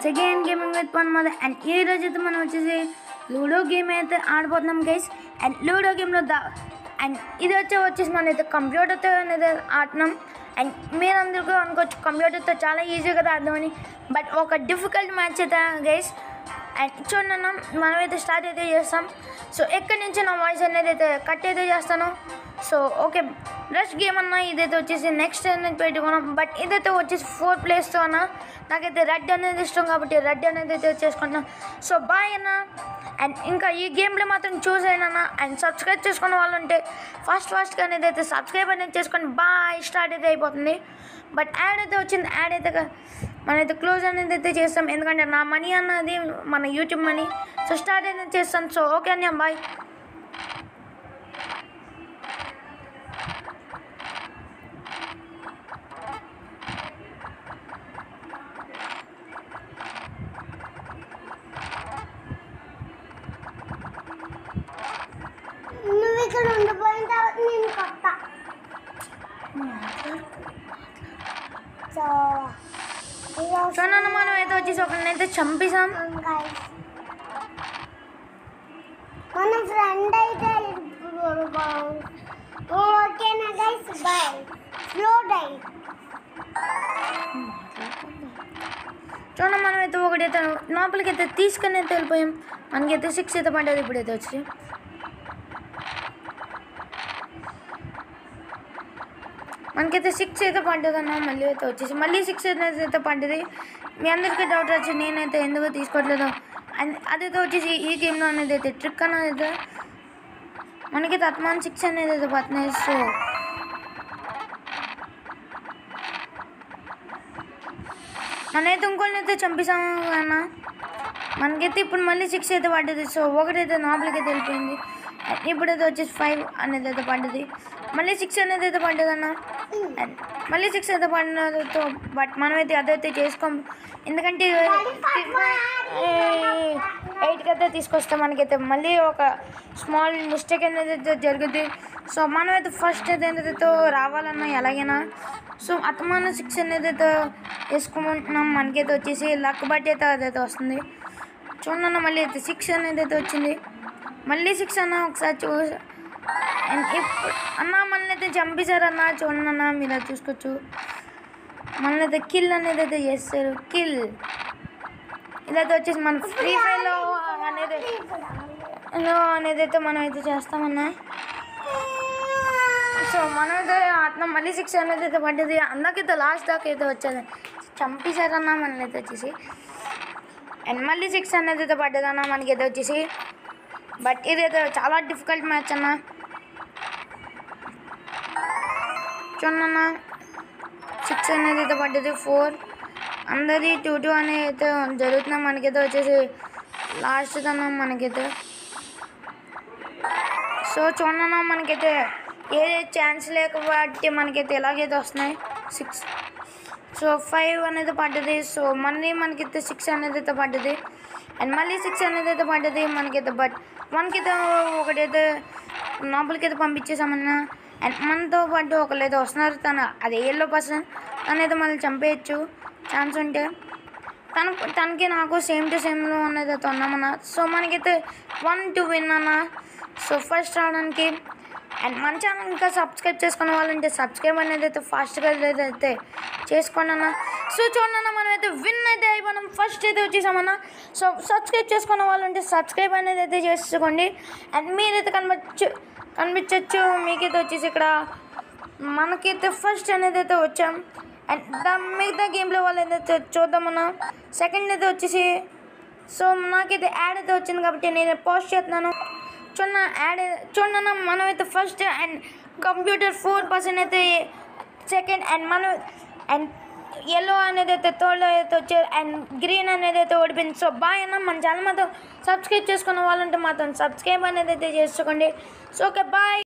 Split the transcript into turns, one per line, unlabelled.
Once again gaming with one mother and ఈ రోజు అయితే మనం వచ్చేసి లూడో గేమ్ అయితే ఆడిపోతున్నాం గైస్ అండ్ లూడో గేమ్లో దా అండ్ ఇది వచ్చి వచ్చేసి మనం అయితే కంప్యూటర్తో అనేది ఆడుతున్నాం అండ్ మీరందరూ కూడా అనుకోవచ్చు కంప్యూటర్తో చాలా ఈజీ కదా ఆడదామని బట్ ఒక డిఫికల్ట్ మ్యాచ్ అయితే గైస్ అండ్ చూడండి అన్న మనమైతే స్టార్ట్ అయితే చేస్తాం సో ఎక్కడి నుంచి నా వాయిస్ అనేది అయితే కట్ అయితే చేస్తాను సో ఓకే రష్ గేమ్ అన్న ఇదైతే వచ్చేసి నెక్స్ట్ అనేది పెట్టుకున్నాం బట్ ఇదైతే వచ్చేసి ఫోర్ ప్లేస్తో అన్న నాకైతే రెడ్ అనేది ఇష్టం కాబట్టి రెడ్ అనేది అయితే చేసుకుంటున్నాను సో బాయ్ అన్న అండ్ ఇంకా ఈ గేమ్లో మాత్రం చూస్ అయినా అండ్ సబ్స్క్రైబ్ చేసుకున్న వాళ్ళు ఉంటే ఫాస్ట్ ఫాస్ట్గా అనేది అయితే సబ్స్క్రైబ్ అనేది చేసుకొని బాయ్ స్టార్ట్ అయితే అయిపోతుంది బట్ యాడ్ అయితే వచ్చింది యాడ్ అయితే క- మనమైతే క్లోజ్ అనేది అయితే చేస్తాం ఎందుకంటే నా మనీ అన్నది మన యూట్యూబ్ మనీ సో స్టార్ట్ అయితే చేస్తాను సో ఓకే అన్న బాయ్
నువ్వు ఇక్కడ ఉండిపోయిన తర్వాత నేను కొత్త సో
సో నన్ను మనం అయితే వచ్చేసి ఒకరినైతే చంపేసాం
guys. మన ఫ్రెండ్ అయితే ఓకేనా గైస్ బాయ్ స్లో డై
చూడండి మనం అయితే ఒకటైతే లోపలికి అయితే తీసుకుని అయితే వెళ్ళిపోయాం మనకైతే సిక్స్ అయితే పడ్డది ఇప్పుడైతే వచ్చి మనకైతే సిక్స్ అయితే పడ్డది అన్న మళ్ళీ అయితే వచ్చేసి మళ్ళీ సిక్స్ అయితే అయితే పడ్డది మీ అందరికీ డౌట్ వచ్చి నేనైతే ఎందుకు తీసుకోవట్లేదు అండ్ అదైతే వచ్చేసి ఈ గేమ్లో అనేది అయితే ట్రిక్ అనేది అయితే మనకి తత్మాన్ సిక్స్ అనేది అయితే పడుతున్నాయి సో మనైతే ఇంకోళ్ళని అయితే చంపేసాము అన్న మనకైతే ఇప్పుడు మళ్ళీ సిక్స్ అయితే పడ్డది సో ఒకటైతే లోపలికి అయితే వెళ్ళిపోయింది ఇప్పుడైతే వచ్చేసి ఫైవ్ అనేది అయితే పడ్డది మళ్ళీ సిక్స్ అనేది అయితే పడ్డది అన్న And మళ్ళీ సిక్స్ అయితే పడినతో బట్ మనమైతే అదైతే చేసుకోం ఎందుకంటే ఎయిట్కి అయితే తీసుకొస్తాం మనకైతే మళ్ళీ ఒక స్మాల్ మిస్టేక్ అనేది అయితే జరుగుద్ది సో మనమైతే ఫస్ట్ అయితే ఏదైతే రావాలన్నా ఎలాగైనా సో అతమాన సిక్స్ అనేది అయితే వేసుకుంటున్నాం మనకైతే వచ్చేసి లక్ బట్టి అయితే అదైతే వస్తుంది చూడన్న మళ్ళీ అయితే సిక్స్ అనేది అయితే వచ్చింది మళ్ళీ సిక్స్ అన్న ఒకసారి చూ అండ్ ఇప్పుడు అన్న మనల్ని అయితే చంపేశారన్న చూడండి అన్న మీరు అది చూసుకోవచ్చు మనల్ని అయితే కిల్ అనేది అయితే చేస్తారు కిల్ ఇదైతే వచ్చేసి మన ఫ్రీ ఫైర్లో అనేది లో అనేది అయితే మనం అయితే చేస్తామన్నా సో మనమైతే ఆత్మ మళ్ళీ సిక్స్ అనేది అయితే పడ్డది అందరికైతే లాస్ట్ దాకా అయితే వచ్చేది చంపేశారన్న మనల్ని అయితే వచ్చేసి అండ్ మళ్ళీ సిక్స్ అనేది అయితే పడ్డదన్న మనకైతే వచ్చేసి బట్ ఇదైతే చాలా డిఫికల్ట్ మ్యాచ్ అన్న చూడన్న సిక్స్ అనేది అయితే పడ్డది ఫోర్ అందరి టూ టూ అనేది అయితే జరుగుతున్నాం మనకైతే వచ్చేసి లాస్ట్ కన్నా మనకైతే సో చూడన్నా మనకైతే ఏ ఛాన్స్ లేకపోతే మనకైతే ఎలాగైతే వస్తున్నాయి సిక్స్ సో ఫైవ్ అనేది పడ్డది సో మళ్ళీ మనకైతే సిక్స్ అనేది అయితే పడ్డది అండ్ మళ్ళీ సిక్స్ అనేది అయితే పడ్డది మనకైతే బట్ మనకైతే ఒకటైతే లోపలికైతే పంపించేసామన్నా అండ్ మనతో పాటు ఒకళ్ళైతే వస్తున్నారు తను అది ఎల్లో పర్సన్ తనైతే మళ్ళీ చంపేయచ్చు ఛాన్స్ ఉంటే తన తనకి నాకు సేమ్ టు సేమ్లో అనేది అయితే ఉన్నామన్న సో మనకైతే వన్ టు విన్ అన్న సో ఫస్ట్ రావడానికి అండ్ మన ఛానల్ ఇంకా సబ్స్క్రైబ్ చేసుకున్న వాళ్ళంటే సబ్స్క్రైబ్ అనేది అయితే ఫాస్ట్గా అయితే చేసుకోండి అన్న సో చూడండి అన్న మనం అయితే విన్ అయితే అయిపోయినాం ఫస్ట్ అయితే వచ్చేసామన్న సో సబ్స్క్రైబ్ చేసుకున్న వాళ్ళు ఉంటే సబ్స్క్రైబ్ అనేది అయితే చేసుకోండి అండ్ మీరైతే కనిపించు కనిపించవచ్చు మీకైతే వచ్చేసి ఇక్కడ మనకైతే ఫస్ట్ అనేది అయితే వచ్చాం అండ్ దాని మిగతా గేమ్లో వాళ్ళు ఏదైతే చూద్దామన్నా సెకండ్ అయితే వచ్చేసి సో నాకైతే యాడ్ అయితే వచ్చింది కాబట్టి నేను పోస్ట్ చేస్తున్నాను చూడ యాడ్ చూడన్న మనమైతే first and computer four percent అయితే సెకండ్ అండ్ మనం అండ్ ఎల్లో అనేది అయితే థర్డ్లో అయితే వచ్చారు అండ్ గ్రీన్ అనేది అయితే ఓడిపోయింది సో బాయ్ అన్న మన ఛానల్ మాత్రం సబ్స్క్రైబ్ చేసుకున్న వాళ్ళంటే మాత్రం సబ్స్క్రైబ్ అనేది అయితే చేసుకోండి సో ఓకే బాయ్